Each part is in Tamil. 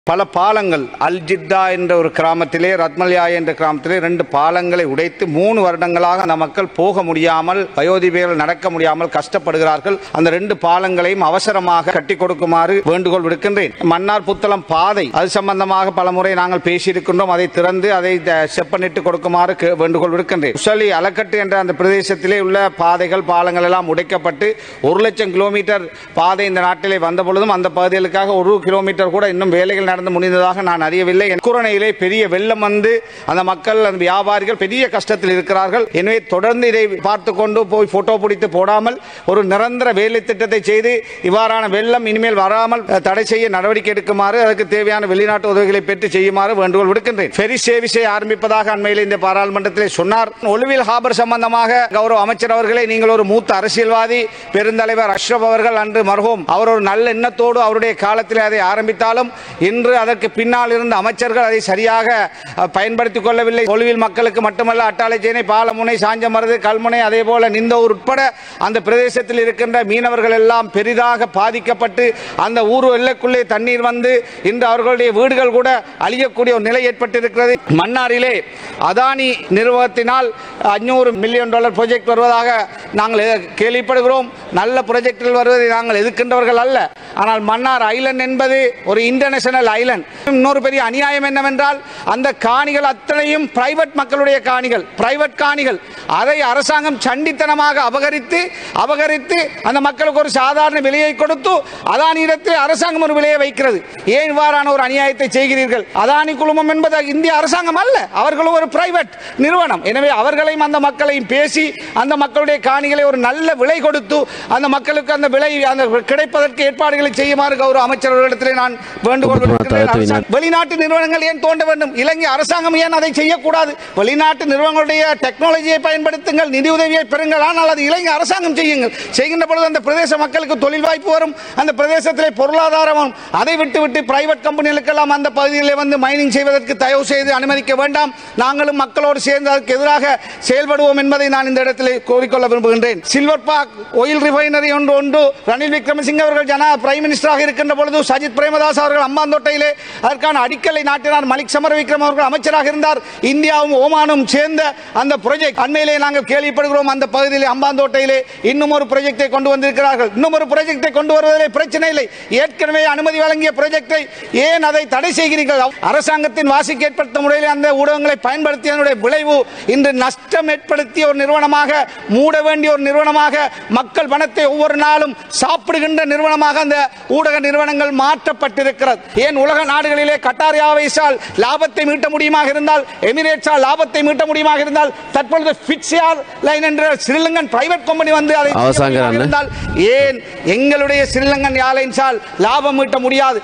பல பாலங்கள் அல் ஜித்தா என்ற ஒரு கிராமத்திலே ரத்மல்யா என்ற கிராமத்திலே ரெண்டு பாலங்களை உடைத்து மூணு வருடங்களாக அந்த மக்கள் போக முடியாமல் வயோதிபர்கள் நடக்க முடியாமல் கஷ்டப்படுகிறார்கள் அந்த ரெண்டு பாலங்களையும் அவசரமாக கட்டி கொடுக்குமாறு வேண்டுகோள் விடுக்கின்றேன் மன்னார் புத்தளம் பாதை அது சம்பந்தமாக பல முறை நாங்கள் பேசியிருக்கின்றோம் அதை திறந்து அதை த- செப்பனிட்டு கொடுக்குமாறு கே- வேண்டுகோள் விடுக்கின்றேன் உசலி அலக்கட்டு என்ற அந்த பிரதேசத்திலே உள்ள பாதைகள் பாலங்கள் எல்லாம் உடைக்கப்பட்டு ஒரு லட்சம் கிலோமீட்டர் பாதை இந்த நாட்டிலே வந்த பொழுதும் அந்த பகுதிகளுக்காக ஒரு கிலோமீட்டர் கூட இன்னும் வேலைகள் நடந்து முடிந்ததாக நான் அறியவில்லை குரணையிலே பெரிய வெள்ளம் வந்து அந்த மக்கள் அந்த வியாபாரிகள் பெரிய கஷ்டத்தில் இருக்கிறார்கள் எனவே தொடர்ந்து இதை பார்த்து கொண்டு போய் போட்டோ பிடித்து போடாமல் ஒரு நிரந்தர வேலை திட்டத்தை செய்து இவ்வாறான வெள்ளம் இனிமேல் வராமல் அஹ், தடை செய்ய நடவடிக்கை எடுக்குமாறு அதற்கு தேவையான வெளிநாட்டு உதவிகளை பெற்று செய்யுமாறு வேண்டுகோள் விடுக்கின்றேன் ஃபெரி சேவிஸை ஆரம்பிப்பதாக அண்மையில் இந்த பாராளுமன்றத்திலே சொன்னார் ஒலிவில் ஹாபர் சம்பந்தமாக கௌரவ அமைச்சர் அவர்களே நீங்கள் ஒரு மூத்த அரசியல்வாதி பெருந்தலைவர் அஷ்ரப் அவர்கள் அன்று மர்ஹூம் அவர் ஒரு நல்ல எண்ணத்தோடு அவருடைய காலத்தில் அதை ஆரம்பித்தாலும் இன்று அதற்கு பின்னால் இருந்த அமைச்சர்கள் அதை சரியாக அஹ், பயன்படுத்திக் கொள்ளவில்லை ஒலிவில் மக்களுக்கு மட்டுமல்ல அட்டாளைச்சேனை பாலமுனை சாஞ்சமருது கல்முனை அதே போல நிந்தூர் உட்பட அந்த பிரதேசத்தில் இருக்கின்ற மீனவர்கள் எல்லாம் பெரிதாக பாதிக்கப்பட்டு அந்த ஊர் எல்லைக்குள்ளே தண்ணீர் வந்து இன்று அவர்களுடைய வீடுகள் கூட அழியக்கூடிய ஒரு நிலை ஏற்பட்டிருக்கிறது மன்னாரிலே அதானி நிறுவனத்தினால் அஞ்சூறு மில்லியன் டாலர் ப்ராஜெக்ட் வருவதாக நாங்கள் எ- கேள்விப்படுகிறோம் நல்ல ப்ராஜெக்டுகள் வருவதை நாங்கள் எதிர்க்கின்றவர்கள் அல்ல ஆனால் மன்னார் ஐலண்ட் என்பது ஒரு இன்டர்நேஷனல் ஐலண்ட் இன்னொரு பெரிய அநியாயம் என்னவென்றால் அந்த காணிகள் அத்தனையும் பிரைவேட் மக்களுடைய காணிகள் பிரைவேட் காணிகள் அதை அரசாங்கம் சண்டித்தனமாக அபகரித்து அபகரித்து அந்த மக்களுக்கு ஒரு சாதாரண விலையை கொடுத்து அதானியிடத்தில் அரசாங்கம் ஒரு விலையை வைக்கிறது ஏன் இவ்வாறான ஒரு அநியாயத்தை செய்கிறீர்கள் அதானி குழுமம் என்பது இந்திய அரசாங்கம் அல்ல அவர்களும் ஒரு பிரைவேட் நிறுவனம் எனவே அவர்களையும் அந்த மக்களையும் பேசி அந்த மக்களுடைய காணிகளை ஒரு நல்ல விலை கொடுத்து அந்த மக்களுக்கு அந்த விலை அந்த கிடைப்பதற்கு ஏற்பாடுகளை செய்யுமாறு கௌரவ அமைச்சர் அவர்களிடத்திலே நான் வேண்டுகோள் விடுக்கிறேன். அரசாங்கம் வெளிநாட்டு நிறுவனங்கள் ஏன் தோண்ட வேண்டும் இலங்கை அரசாங்கம் ஏன் அதை செய்யக்கூடாது வெளிநாட்டு நிறுவனங்களுடைய டெக்னாலஜியை பயன்படுத்துங்கள் நிதி உதவியை பெறுங்கள் ஆனால் அது இலங்கை அரசாங்கம் செய்யுங்கள் செய்கின்ற பொழுது அந்த பிரதேச மக்களுக்கு தொழில் வாய்ப்பு வரும் அந்த பிரதேசத்திலே பொருளாதாரம் வரும். அதை விட்டு விட்டு பிரைவேட் கம்பெனிகளுக்கெல்லாம் அந்த பகுதியிலே வந்து மைனிங் செய்வதற்கு தயவு செய்து அனுமதிக்க வேண்டாம் நாங்களும் மக்களோடு சேர்ந்து அதற்கு எதிராக செயல்படுவோம் என்பதை நான் இந்த இடத்திலே கோரிக்கொள்ள விரும்புகின்றேன் சில்வர் பார்க் ஆயில் ரிஃபைனரி ஒன்று ஒன்று ரணில் விக்ரமசிங்க அவர்கள் ஜனா பிரைம் மினிஸ்டராக இருக்கின்ற பொழுது சஜித் பிரேமதாஸ் அவர்கள் அம்பாந்தோட்டையிலே அதற்கான அடிக்கலை நாட்டினார் மலிக் சமர விக்ரம் அவர்கள் அமைச்சராக இருந்தார் இந்தியாவும் ஓமானும் சேர்ந்த அந்த ப்ராஜெக்ட் அண்மையிலே நாங்கள் கேள்விப்படுகிறோம் அந்த பகுதியிலே அம்பாந்தோட்டையிலே இன்னும் ஒரு ப்ராஜெக்டை கொண்டு வந்திருக்கிறார்கள் இன்னும் ஒரு ப்ராஜெக்டை கொண்டு வருவதிலே பிரச்சனை இல்லை ஏற்கனவே அனுமதி வழங்கிய ப்ராஜெக்டை ஏன் அதை தடை செய்கிறீர்கள் அரசாங்கத்தின் வாசிக்கு ஏற்படுத்த முறையில் அந்த ஊடகங்களை பயன்படுத்தியதனுடைய விளைவு இன்று நஷ்டம் ஏற்படுத்திய ஒரு நிறுவனமாக மூட வேண்டிய ஒரு நிறுவனமாக மக்கள் பணத்தை ஒவ்வொரு நாளும் சாப்பிடுகின்ற நிறுவனமாக அந்த ஊடக நிறுவனங்கள் மாற்றப்பட்டிருக்கிறது ஏன் உலக நாடுகளிலே கட்டார் ஏர்வேஸால் லாபத்தை மீட்ட முடியுமாக இருந்தால் எமிரேட்ஸால் லாபத்தை மீட்ட முடியுமாக இருந்தால் தற்பொழுது ஃபிட்ஸியார் லைன் என்ற ஸ்ரீலங்கன் பிரைவேட் கம்பெனி வந்து அதை செய்ய அவசாங்க முடியுமாக அண்ணே. இருந்தால் ஏன் எங்களுடைய ஸ்ரீலங்கன் ஏர்லைன்ஸால் லாபம் மீட்ட முடியாது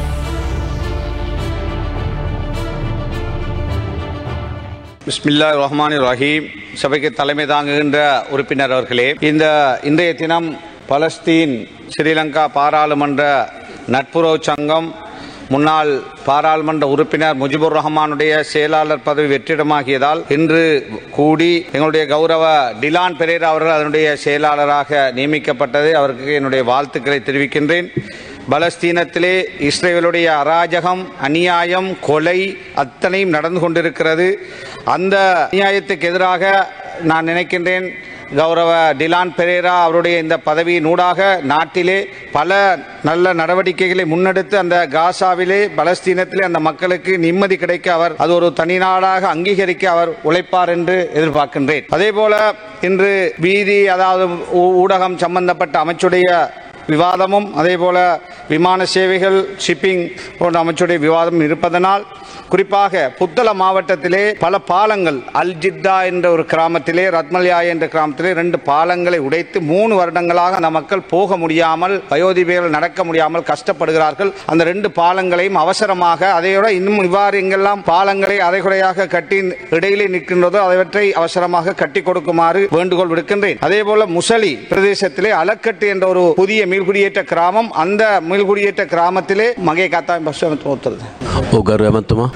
பிஸ்மில்லா ரஹ்மான் ரஹீம் சபைக்கு தலைமை தாங்குகின்ற உறுப்பினர் அவர்களே இந்த இன்றைய தினம் பலஸ்தீன் ஸ்ரீலங்கா பாராளுமன்ற நட்புறவு சங்கம் முன்னாள் பாராளுமன்ற உறுப்பினர் முஜிபுர் ரஹ்மானுடைய செயலாளர் பதவி வெற்றிடமாகியதால் இன்று கூடி எங்களுடைய கௌரவ டிலான் பெரேரா அவர்கள் அதனுடைய செயலாளராக நியமிக்கப்பட்டது அவருக்கு என்னுடைய வாழ்த்துக்களை தெரிவிக்கின்றேன் பலஸ்தீனத்திலே இஸ்ரேலுடைய அராஜகம் அநியாயம் கொலை அத்தனையும் நடந்து கொண்டிருக்கிறது அந்த அநியாயத்துக்கு எதிராக நான் நினைக்கின்றேன் கௌரவ டிலான் பெரேரா அவருடைய இந்த பதவியினூடாக நாட்டிலே பல நல்ல நடவடிக்கைகளை முன்னெடுத்து அந்த காசாவிலே பலஸ்தீனத்திலே அந்த மக்களுக்கு நிம்மதி கிடைக்க அவர் அது ஒரு தனி நாடாக அங்கீகரிக்க அவர் உழைப்பார் என்று எதிர்பார்க்கின்றேன் அதே போல இன்று வீதி அதாவது ஊ- ஊடகம் சம்பந்தப்பட்ட அமைச்சுடைய விவாதமும் அதே போல விமான சேவைகள் ஷிப்பிங் போன்ற அமைச்சுடைய விவாதம் இருப்பதனால் குறிப்பாக புத்தள மாவட்டத்திலே பல பாலங்கள் அல் ஜித்தா என்ற ஒரு கிராமத்திலே ரத்மல்யா என்ற கிராமத்திலே ரெண்டு பாலங்களை உடைத்து மூணு வருடங்களாக அந்த மக்கள் போக முடியாமல் வயோதிபர்கள் நடக்க முடியாமல் கஷ்டப்படுகிறார்கள் அந்த ரெண்டு பாலங்களையும் அவசரமாக அதையோட இன்னும் இவ்வாறு எங்கெல்லாம் பாலங்களை அரைகுறையாக கட்டி இடையிலே நிற்கின்றதோ அவற்றை அவசரமாக கட்டி கொடுக்குமாறு வேண்டுகோள் விடுக்கின்றேன் அதே போல முசலி பிரதேசத்திலே அலக்கட்டு என்ற ஒரு புதிய மீள்குடியேற்ற கிராமம் அந்த மீள்குடியேற்ற கிராமத்திலே மகே காத்தா பஸ் தோத்துறது ඔව් ගරු ඇමතුමා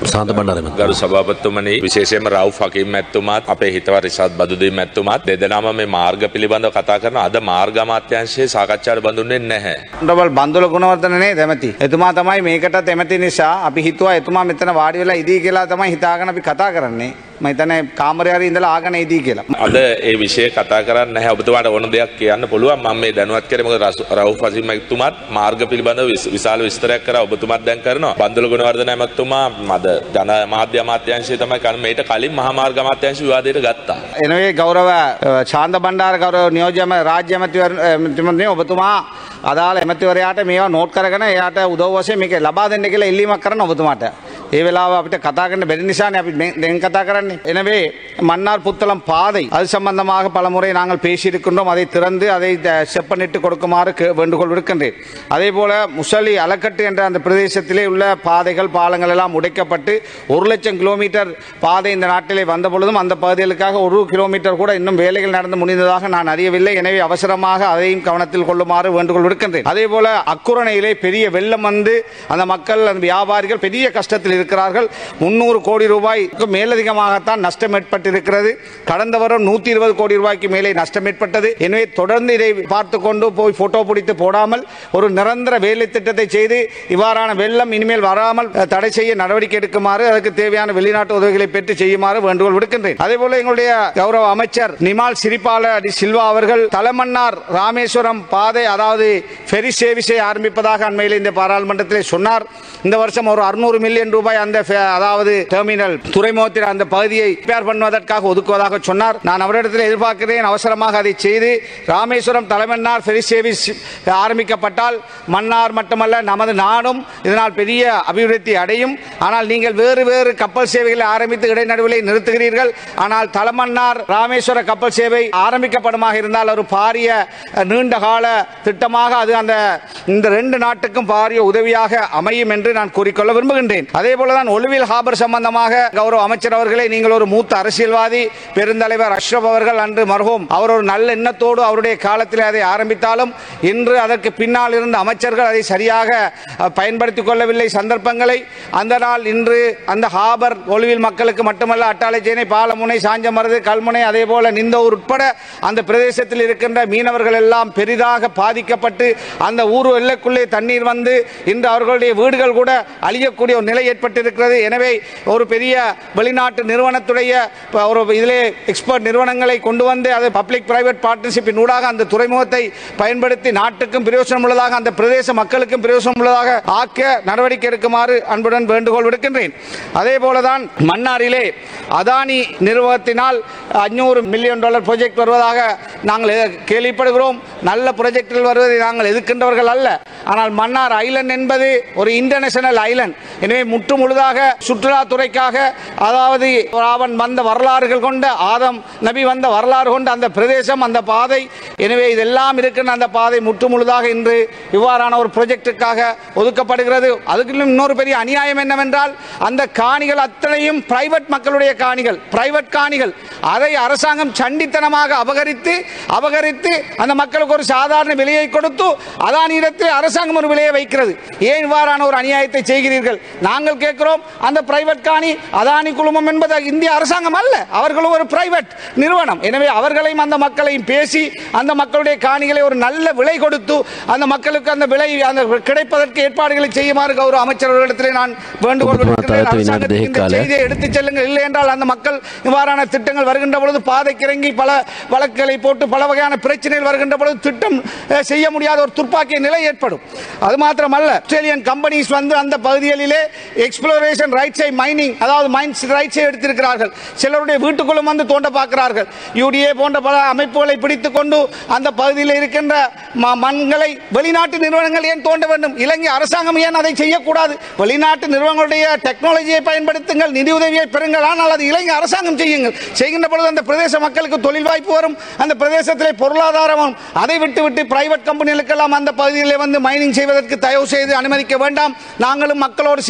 සාන්ත බණ්ඩාරම ගරු සභාපතිතුමනි විශේෂයෙන්ම රව් ෆකීම් මැතිතුමාත් අපේ හිතවත් රිෂාද් බදුදී මැතිතුමාත් දෙදෙනාම මේ මාර්ග පිළිබඳව කතා කරන අද මාර්ග අමාත්‍යාංශයේ සාකච්ඡාවට බඳුන්නේ නැහැ. ඩබල් බන්දුල ගුණවර්ධනනේ දැමති. එතුමා තමයි මේකටත් එමැති නිසා අපි හිතුවා එතුමා මෙතන වාඩි වෙලා ඉදී කියලා තමයි හිතාගෙන අපි කතා කරන්නේ. මම හිතන්නේ කාමරේ හරි ඉඳලා ආගෙන ඉදී කියලා. අද ඒ විෂය කතා කරන්නේ නැහැ. ඔබතුමාට ඕන දෙයක් කියන්න පුළුවන්. මම මේ දැනුවත් කරේ මොකද රස්- රව් ෆකීම් මැතිතුමාත් මාර්ග පිළිබඳව විශ- විශාල විස්තරයක් කරා ඔබතුමාත් දැන් කරනවා. බන්දුල ගුණවර්ධන මැතිතුමා අද ජන මාධ්‍ය අමාත්‍යාංශය තමයි කලින් මේට කලින් මහා මාර්ග අමාත්‍යාංශ විවාදයට ගත්තා. எனவே கௌரவ அஹ், சாந்த பண்டார கௌரவ නියෝජ්‍යම රාජ්‍ය ඇමතිවරණය ඔබතුමා අදාළ ඇමතිවරයාට මේවා නෝට් කරගෙන එයාට උදව් වශයෙන් මේක ලබා දෙන්න කියලා ඉල්ලීමක් කරන ඔබතුමාට. ඒ වෙලාව අපිට කතා කරන්න බැරි නිසානේ අපි මේ- දැන් කතා කරන්නේ. எனவே மன்னார் புத்தளம் பாதை அது சம்பந்தமாக பலமுறை நாங்கள் பேசியிருக்கின்றோம் அதை திறந்து அதை த- செப்பனிட்டு கொடுக்குமாறு கே- வேண்டுகோள் விடுக்கின்றேன் அதே போல முசலி அலக்கட்டு என்ற அந்த பிரதேசத்திலே உள்ள பாதைகள் பாலங்கள் எல்லாம் உடைக்கப்பட்டு ஒரு லட்சம் கிலோமீட்டர் பாதை இந்த நாட்டிலே வந்த பொழுதும் அந்த பகுதிகளுக்காக ஒரு கிலோமீட்டர் கூட இன்னும் வேலைகள் நடந்து முடிந்ததாக நான் அறியவில்லை எனவே அவசரமாக அதையும் கவனத்தில் கொள்ளுமாறு வேண்டுகோள் விடுக்கின்றேன் அதே போல அக்குரணையிலே பெரிய வெள்ளம் வந்து அந்த மக்கள் அந்த வியாபாரிகள் பெரிய கஷ்டத்தில் இருக்கிறார்கள் முன்னூறு கோடி ரூபாய்க்கு மேலதிகமாகத்தான் நஷ்டம் ஏற்பட்டிருக்கிறது கடந்த வாரம் நூத்தி இருபது கோடி ரூபாய்க்கு மேலே நஷ்டம் ஏற்பட்டது எனவே தொடர்ந்து இதை பார்த்து கொண்டு போய் போட்டோ பிடித்து போடாமல் ஒரு நிரந்தர வேலை திட்டத்தை செய்து இவ்வாறான வெள்ளம் இனிமேல் வராமல் அஹ், தடை செய்ய நடவடிக்கை எடுக்குமாறு அதற்கு தேவையான வெளிநாட்டு உதவிகளை பெற்று செய்யுமாறு வேண்டுகோள் விடுக்கின்றேன் அதே போல எங்களுடைய கௌரவ அமைச்சர் நிமால் சிரிபால டி சில்வா அவர்கள் தலைமன்னார் ராமேஸ்வரம் பாதை அதாவது ஃபெரி சேவிஸை ஆரம்பிப்பதாக அண்மையில் இந்த பாராளுமன்றத்தில் சொன்னார் இந்த வருஷம் ஒரு அறுநூறு மில்லியன் ரூபாய் அந்த ஃபே- அதாவது டெர்மினல் துறைமுகத்தில் அந்த பகுதியை ரிப்பேர் பண்ணுவதற்காக ஒதுக்குவதாக சொன்னார் நான் அவரிடத்தில் எதிர்பார்க்கிறேன் அவசரமாக அதை செய்து ராமேஸ்வரம் தலைமன்னார் ஃபெரி சேவிஸ் ஆரம்பிக்கப்பட்டால் மன்னார் மட்டுமல்ல நமது நாடும் இதனால் பெரிய அபிவிருத்தி அடையும் ஆனால் நீங்கள் வேறு வேறு கப்பல் சேவைகளை ஆரம்பித்து இடைநடுவிலே நிறுத்துகிறீர்கள் ஆனால் தலைமன்னார் ராமேஸ்வர கப்பல் சேவை ஆரம்பிக்கப்படுமாக இருந்தால் ஒரு பாரிய அஹ், நீண்ட கால திட்டமாக அது அந்த இந்த ரெண்டு நாட்டுக்கும் பாரிய உதவியாக அமையும் என்று நான் கூறிக்கொள்ள விரும்புகின்றேன் அதே போலதான் ஒலிவில் ஹாபர் சம்பந்தமாக கௌரவ அமைச்சர் அவர்களே நீங்கள் ஒரு மூத்த அரசியல்வாதி பெருந்தலைவர் அஷ்ரப் அவர்கள் அன்று மர்ஹூம் அவர் ஒரு நல்ல எண்ணத்தோடு அவருடைய காலத்தில் அதை ஆரம்பித்தாலும் இன்று அதற்கு பின்னால் இருந்த அமைச்சர்கள் அதை சரியாக அஹ், பயன்படுத்திக் கொள்ளவில்லை சந்தர்ப்பங்களை அந்த நாள் இன்று அந்த ஹாபர் ஒலிவில் மக்களுக்கு மட்டுமல்ல அட்டாளைச்சேனை பாலமுனை சாஞ்சமருது கல்முனை அதே போல நிந்தூர் உட்பட அந்த பிரதேசத்தில் இருக்கின்ற மீனவர்கள் எல்லாம் பெரிதாக பாதிக்கப்பட்டு அந்த ஊர் எல்லைக்குள்ளே தண்ணீர் வந்து இன்று அவர்களுடைய வீடுகள் கூட அழியக்கூடிய ஒரு நிலை ஏற்பட்டிருக்கிறது எனவே ஒரு பெரிய வெளிநாட்டு நிறுவனத்துடைய ப- ஒரு இதிலே எக்ஸ்பர்ட் நிறுவனங்களை கொண்டு வந்து அது பப்ளிக் பிரைவேட் பார்ட்னர்ஷிப்பின் ஊடாக அந்த துறைமுகத்தை பயன்படுத்தி நாட்டுக்கும் பிரயோசனம் உள்ளதாக அந்த பிரதேச மக்களுக்கும் பிரயோசனம் உள்ளதாக ஆக்க நடவடிக்கை எடுக்குமாறு அன்புடன் வேண்டுகோள் விடுக்கின்றேன் அதே போலதான் மன்னாரிலே அதானி நிறுவனத்தினால் அஞ்சூறு மில்லியன் டாலர் ப்ராஜெக்ட் வருவதாக நாங்கள் எ- கேள்விப்படுகிறோம் நல்ல ப்ராஜெக்டில் வருவதை நாங்கள் எதிர்க்கின்றவர்கள் அல்ல ஆனால் மன்னார் ஐலண்ட் என்பது ஒரு இன்டர்நேஷனல் ஐலண்ட் எனவே முற்று முழுதாக சுற்றுலாத்துறைக்காக அதாவது ராவன் வந்த வரலாறுகள் கொண்ட ஆதம் நபி வந்த வரலாறு கொண்ட அந்த பிரதேசம் அந்த பாதை எனவே இதெல்லாம் இருக்கின்ற அந்த பாதை முற்று முழுதாக இன்று இவ்வாறான ஒரு ப்ராஜெக்டுக்காக ஒதுக்கப்படுகிறது அதுக்கு இன்னொரு பெரிய அநியாயம் என்னவென்றால் அந்த காணிகள் அத்தனையும் பிரைவேட் மக்களுடைய காணிகள் பிரைவேட் காணிகள் அதை அரசாங்கம் சண்டித்தனமாக அபகரித்து அபகரித்து அந்த மக்களுக்கு ஒரு சாதாரண விலையை கொடுத்து அதானியிடத்தில் அரசாங்கம் ஒரு விலையை வைக்கிறது ஏன் இவ்வாறான ஒரு அநியாயத்தை செய்கிறீர்கள் நாங்கள் கேட்கிறோம் அந்த பிரைவேட் காணி அதானி குழுமம் என்பது இந்திய அரசாங்கம் அல்ல அவர்களும் ஒரு பிரைவேட் நிறுவனம் எனவே அவர்களையும் அந்த மக்களையும் பேசி அந்த மக்களுடைய காணிகளை ஒரு நல்ல விலை கொடுத்து அந்த மக்களுக்கு அந்த விலை அந்த கிடைப்பதற்கு ஏற்பாடுகளை செய்யுமாறு கௌரவ அமைச்சர் அவர்களிடத்திலே நான் வேண்டுகோள் ஒப்புமா விடுக்கின்றேன். தளத்து அரசாங்கத்துக்கு இந்த வினாடி செய்தியை எடுத்துச் செல்லுங்கள் இல்லை என்றால் அந்த மக்கள் இவ்வாறான திட்டங்கள் வருகின்ற பொழுது பாதைக்கு இறங்கி பல வழக்குகளை போட்டு பல வகையான பிரச்சனைகள் வருகின்ற பொழுது திட்டம் அஹ், செய்ய முடியாத ஒரு துர்ப்பாக்கிய நிலை ஏற்படும் அது மாத்திரமல்ல ஆஸ்திரேலியன் கம்பெனிஸ் வந்து அந்த பகுதிகளிலே எக்ஸ்ப்ளோரேஷன் ரைட்ஸை மைனிங் அதாவது மைன்ஸ் ரைட்ஸை எடுத்திருக்கிறார்கள் சிலருடைய வீட்டுக்குள்ளும் வந்து தோண்ட பார்க்கிறார்கள் யூடிஏ போன்ற பல அமைப்புகளை பிடித்துக் கொண்டு அந்த பகுதியில் இருக்கின்ற ம- மண்களை வெளிநாட்டு நிறுவனங்கள் ஏன் தோண்ட வேண்டும் இலங்கை அரசாங்கம் ஏன் அதை செய்யக்கூடாது வெளிநாட்டு நிறுவனங்களுடைய டெக்னாலஜியை பயன்படுத்துங்கள் நிதி உதவியை பெறுங்கள் ஆனால் அது இலங்கை அரசாங்கம் செய்யுங்கள் செய்கின்ற பொழுது அந்த பிரதேச மக்களுக்கு தொழில் வாய்ப்பு வரும் அந்த பிரதேசத்திலே பொருளாதாரம் வரும். அதை விட்டு விட்டு பிரைவேட் கம்பெனிகளுக்கெல்லாம் அந்த பகுதியிலே வந்து மைனிங் செய்வதற்கு தயவு செய்து அனுமதிக்க வேண்டாம் நாங்களும் மக்களோடு சேர்ந்து அதற்கு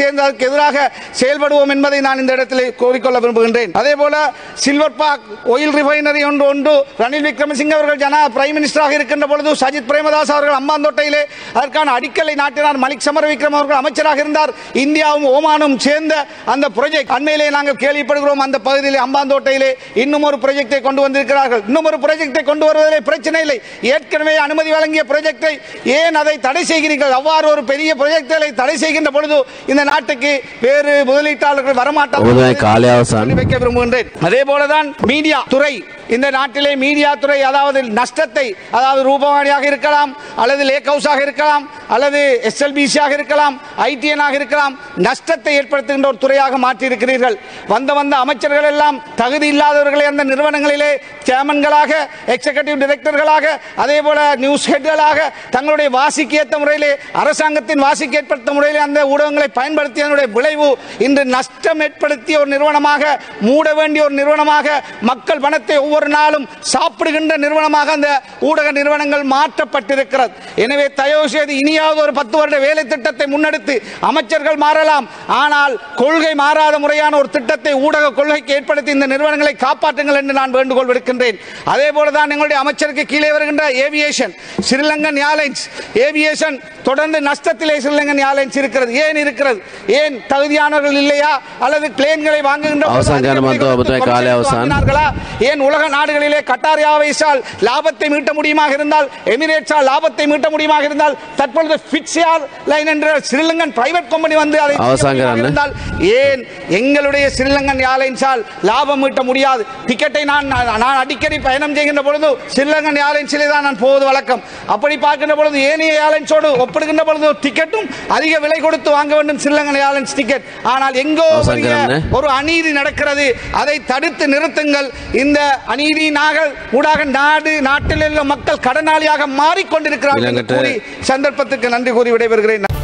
எதிராக செயல்படுவோம் என்பதை நான் இந்த இடத்தில் கோரிக்கொள்ள விரும்புகின்றேன் அதே போல சில்வர் பார்க் ஒயில் ரிஃபைனரி ஒன்று ஒன்று ரணில் விக்ரமசிங்க அவர்கள் ஜனா பிரைம் மினிஸ்டராக இருக்கின்ற பொழுது சஜித் பிரேமதாஸ் அவர்கள் அம்பாந்தோட்டையிலே அதற்கான அடிக்கலை நாட்டினார் மலிக் சமர விக்ரம் அவர்கள் அமைச்சராக இருந்தார் இந்தியாவும் ஓமானும் சேர்ந்த அந்த ப்ராஜெக்ட் அண்மையிலே நாங்கள் கேள்விப்படுகிறோம் அந்த பகுதியிலே அம்பாந்தோட்டையிலே இன்னும் ஒரு ப்ராஜெக்டை கொண்டு வந்திருக்கிறார்கள் இன்னும் ஒரு ப்ராஜெக்டை கொண்டு வருவதிலே பிரச்சனை இல்லை ஏற்கனவே அனுமதி வழங்கிய ப்ராஜெக்டை ஏன் அதை தடை செய்கிறீர்கள் அவ்வாறு ஒரு பெரிய ப்ராஜெக்டுகளை தடை செய்கின்ற பொழுது இந்த நாட்டுக்கு வேறு முதலீட்டாளர்கள் ඔබතුමායි කාලය අවසන්. வரமாட்டார்கள் வைக்க விரும்புகின்றேன் அதே போலதான் மீடியா துறை இந்த நாட்டிலே மீடியா துறை அதாவது நஷ்டத்தை அதாவது ரூபவாணியாக இருக்கலாம் அல்லது லேக் ஹவுஸாக இருக்கலாம் அல்லது எஸ்எல்பிசியாக இருக்கலாம் ஐடிஎனாக இருக்கலாம் நஷ்டத்தை ஏற்படுத்துகின்ற ஒரு துறையாக மாற்றி இருக்கிறீர்கள் வந்த வந்த அமைச்சர்கள் எல்லாம் தகுதி இல்லாதவர்களை அந்த நிறுவனங்களிலே சேர்மன்களாக எக்ஸிகூட்டிவ் டைரக்டர்களாக அதே போல நியூஸ் ஹெட்களாக தங்களுடைய வாசிக்கு ஏற்ற முறையிலே அரசாங்கத்தின் வாசிக்கு ஏற்படுத்த முறையிலே அந்த ஊடகங்களை பயன்படுத்தியதனுடைய விளைவு இன்று நஷ்டம் ஏற்படுத்திய ஒரு நிறுவனமாக மூட வேண்டிய ஒரு நிறுவனமாக மக்கள் பணத்தை ஒவ்வொரு நாளும் சாப்பிடுகின்ற நிறுவனமாக அந்த ஊடக நிறுவனங்கள் மாற்றப்பட்டிருக்கிறது எனவே தயவு செய்து இனியாவது ஒரு பத்து வருட வேலை திட்டத்தை முன்னெடுத்து அமைச்சர்கள் மாறலாம் ஆனால் கொள்கை மாறாத முறையான ஒரு திட்டத்தை ஊடக கொள்கைக்கு ஏற்படுத்தி இந்த நிறுவனங்களை காப்பாற்றுங்கள் என்று நான் வேண்டுகோள் விடுக்கின்றேன் அதே போலதான் எங்களுடைய அமைச்சருக்கு கீழே வருகின்ற ஏவியேஷன் ஸ்ரீலங்கன் ஏர்லைன்ஸ் ஏவியேஷன் தொடர்ந்து நஷ்டத்திலே ஸ்ரீலங்கன் ஏர்லைன்ஸ் இருக்கிறது ஏன் இருக்கிறது ஏன் தகுதியானவர்கள் இல்லையா அல்லது பிளேன்களை வாங்குகின்ற போது அவசான் அதிக காலம் விலை வந்து கொடுத்து ஒபத்துவை காலை commission அவசான். வாங்கினார்களா? ஏன் உலக நாடுகளிலே கட்டார் ஏர்வேஸால் லாபத்தை மீட்ட முடியுமாக இருந்தால் எமிரேட்ஸால் லாபத்தை மீட்ட முடியுமாக இருந்தால் தற்பொழுது ஃபிட்ஸியார் லைன் என்ற ஸ்ரீலங்கன் பிரைவேட் கம்பெனி வந்து அதை செய்ய அவசான் முடியுமாக காலம். இருந்தால் ஏன் எங்களுடைய ஸ்ரீலங்கன் ஏர்லைன்ஸால் லாபம் மீட்ட முடியாது டிக்கெட்டை நான் நான் அடிக்கடி பயணம் செய்கின்ற பொழுது ஸ்ரீலங்கன் ஏர்லைன்ஸிலே தான் நான் போவது வழக்கம் அப்படி பார்க்கின்ற பொழுது ஏனைய ஏர்லைன்ஸோடு ஒப்பிடுகின்ற பொழுது டிக்கெட்டும் அதிக விலை கொடுத்து வாங்க வேண்டும் ஸ்ரீலங்கன் ஏர்லைன்ஸ் டிக்கெட் ஆனால் எங்கோ அவசான் பெரிய காலம். ஒரு அநீதி நடக்கிறது அதை தடுத்து நிறுத்துங்கள் இந்த அநீதி நாங்கள் ஊடாக நாடு நாட்டில் உள்ள மக்கள் கடனாளியாக மாறிக்கொண்டிருக்கிறார்கள் என்று இளங்கட்டு. கூறி சந்தர்ப்பத்துக்கு நன்றி கூறி விடைபெறுகிறேன்